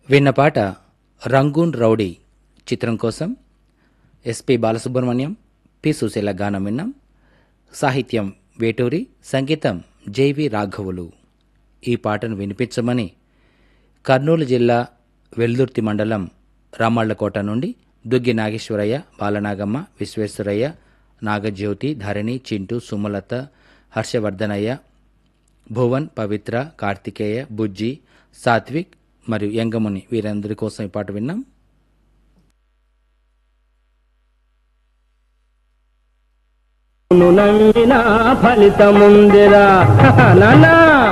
విన్న పాట రంగూన్ రౌడీ చిత్రం కోసం ఎస్పి బాలసుబ్రహ్మణ్యం పి సుశీల గానం విన్నాం సాహిత్యం వేటూరి సంగీతం జేవి రాఘవులు ఈ పాటను వినిపించమని కర్నూలు జిల్లా వెల్దుర్తి మండలం రామళ్ళకోట నుండి దుగ్గి నాగేశ్వరయ్య బాలనాగమ్మ విశ్వేశ్వరయ్య నాగజ్యోతి ధరణి చింటూ సుమలత హర్షవర్ధనయ్య భువన్ పవిత్ర కార్తికేయ బుజ్జి సాత్విక్ మరియు యంగముని వీరందరి కోసం ఈ పాట విన్నాం ను నమ్మిన ఫలితముందిరా నానా